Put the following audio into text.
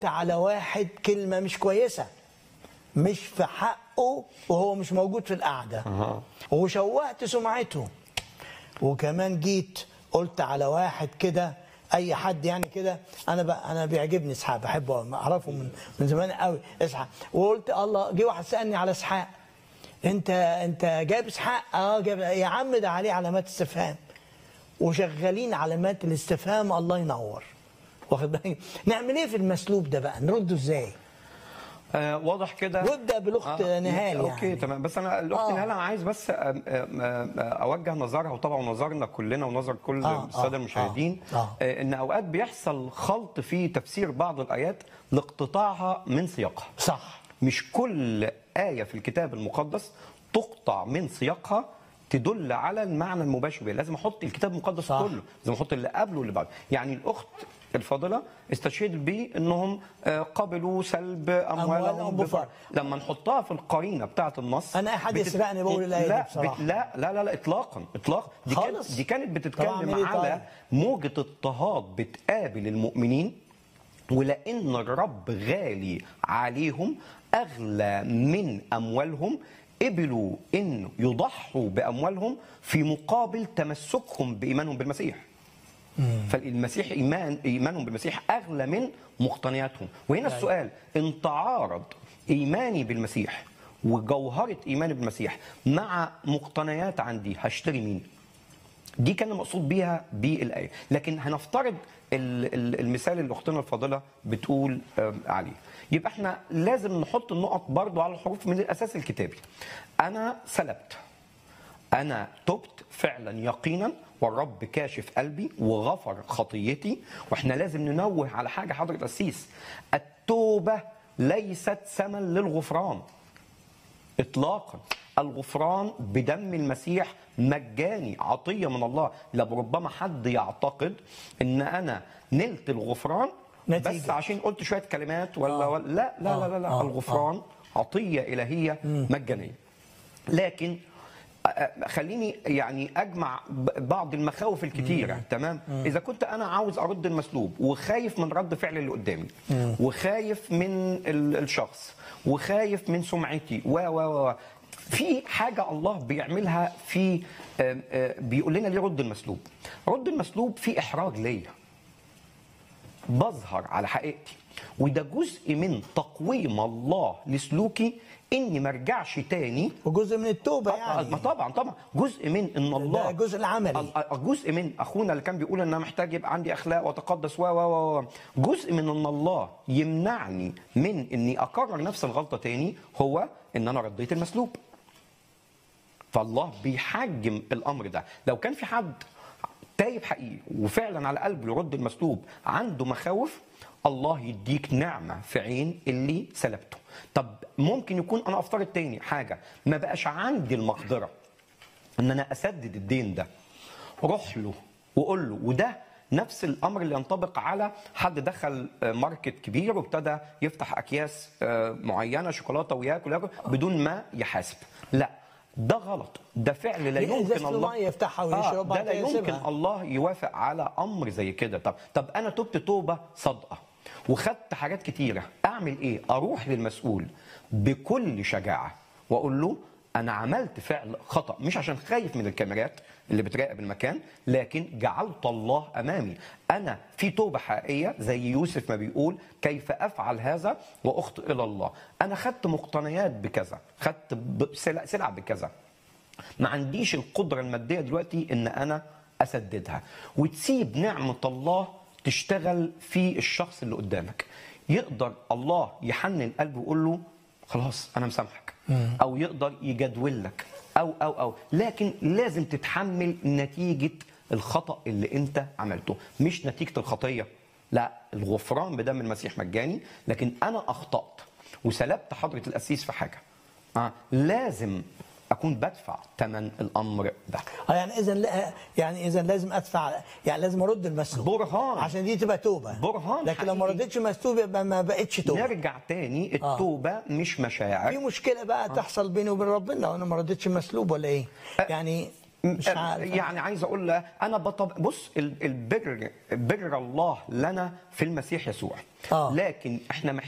على واحد كلمة مش كويسة مش في حقه وهو مش موجود في القعدة أها. وشوهت سمعته وكمان جيت قلت على واحد كده اي حد يعني كده انا بقى انا بيعجبني اسحاق بحبه اعرفه من من زمان قوي اسحاق وقلت الله جه واحد سالني على اسحاق انت انت جايب اسحاق اه جايب يا عم ده عليه علامات استفهام وشغالين علامات الاستفهام الله ينور واخد بالك نعمل ايه في المسلوب ده بقى نرده ازاي آه واضح كده وابدأ بالأخت نهال اوكي يعني. تمام بس انا الاخت آه. نهال انا عايز بس آه، آه، آه، اوجه نظرها وطبعا نظرنا كلنا ونظر كل آه، الساده آه، المشاهدين آه، آه. آه، ان اوقات بيحصل خلط في تفسير بعض الايات لاقتطاعها من سياقها صح مش كل آية في الكتاب المقدس تقطع من سياقها تدل على المعنى المباشر بها لازم احط الكتاب المقدس صح. كله لازم احط اللي قبله واللي بعده يعني الاخت الفاضله استشهد بيه انهم آه، قبلوا سلب أموالهم اموالهم بفرق. بفرق لما نحطها في القرينه بتاعه النص أنا أي حد بتت- يسرقني بقول الآية دي لا بصراحة. بت- لا لا لا, لا اطلاقا اطلاقا دي كانت خالص. دي كانت طب بتتكلم أعمل إيه على طيب؟ موجه اضطهاد بتقابل المؤمنين ولان الرب غالي عليهم اغلى من اموالهم قبلوا انه يضحوا باموالهم في مقابل تمسكهم بايمانهم بالمسيح فالمسيح ايمان ايمانهم بالمسيح اغلى من مقتنياتهم وهنا السؤال ان تعارض ايماني بالمسيح وجوهره ايماني بالمسيح مع مقتنيات عندي هشتري مين دي كان المقصود بيها بالآية لكن هنفترض ال- ال- المثال اللي أختنا الفاضلة بتقول آم، عليه يبقى احنا لازم نحط النقط برضو على الحروف من الأساس الكتابي أنا سلبت أنا تبت فعلا يقينا والرب كاشف قلبي وغفر خطيتي واحنا لازم ننوه على حاجة حضرة القسيس التوبة ليست ثمن للغفران اطلاقا الغفران بدم المسيح مجاني عطيه من الله لربما حد يعتقد ان انا نلت الغفران نتيجة. بس عشان قلت شويه كلمات ولا, آه. ولا لا لا لا لا, لا. آه. الغفران عطيه الهيه مجانيه لكن أ- أ- خليني يعني اجمع ب- بعض المخاوف الكتيره تمام اذا كنت انا عاوز ارد المسلوب وخايف من رد فعل اللي قدامي وخايف من ال- الشخص وخايف من سمعتي و و و في حاجه الله بيعملها في آم، آه، بيقول لنا ليه رد المسلوب رد المسلوب في احراج ليا بظهر على حقيقتي وده جزء من تقويم الله لسلوكي اني ما ارجعش تاني وجزء من التوبة آه، يعني ما طبعا طبعا جزء من ان الله ده الجزء العملي. ال- ال- جزء من اخونا اللي كان بيقول ان انا محتاج يبقى عندي اخلاق واتقدس و و و جزء من ان الله يمنعني من اني اكرر نفس الغلطه تاني هو ان انا رديت المسلوب فالله بيحجم الامر ده لو كان في حد تايب حقيقي وفعلا على قلبه يرد المسلوب عنده مخاوف الله يديك نعمه في عين اللي سلبته طب ممكن يكون انا افترض تاني حاجه ما بقاش عندي المقدره ان انا اسدد الدين ده روح له وقول له وده نفس الامر اللي ينطبق على حد دخل آه، ماركت كبير وابتدى يفتح اكياس آه، معينه شوكولاته وياكل ياكل بدون ما يحاسب لا ده غلط ده فعل لا هي يمكن إزازة الله المية يفتحها ويشرب آه ده بعد لا كده يمكن يسيبها. الله يوافق على امر زي كده طب طب انا تبت توبه صادقه وخدت حاجات كتيره اعمل ايه اروح للمسؤول بكل شجاعه واقول له انا عملت فعل خطا مش عشان خايف من الكاميرات اللي بتراقب المكان لكن جعلت الله امامي انا في توبه حقيقيه زي يوسف ما بيقول كيف افعل هذا واخطئ الى الله انا خدت مقتنيات بكذا خدت ب- سلع سلع بكذا ما عنديش القدرة المادية دلوقتي ان انا اسددها وتسيب نعمة الله تشتغل في الشخص اللي قدامك يقدر الله يحنن قلبه ويقول له خلاص انا مسامحك او يقدر يجدول لك او او او لكن لازم تتحمل نتيجة الخطأ اللي انت عملته مش نتيجة الخطية لا الغفران بدم المسيح مجاني لكن انا اخطأت وسلبت حضرة القسيس في حاجة آه لازم اكون بدفع ثمن الامر ده اه يعني اذا لا يعني اذا لازم ادفع يعني لازم ارد المسلوب برهان. عشان دي تبقى توبه برهان لكن لو ما حقيقي. ردتش مسلوب يبقى ما بقتش توبه نرجع تاني التوبه مش في مشاعر مشكله بقى تحصل بيني وبين ربنا لو انا ما ردتش مسلوب ولا ايه يعني مش عارف يعني عايز اقول لها انا بطب بص ال- البر بر الله لنا في المسيح يسوع آه. لكن احنا محتاجين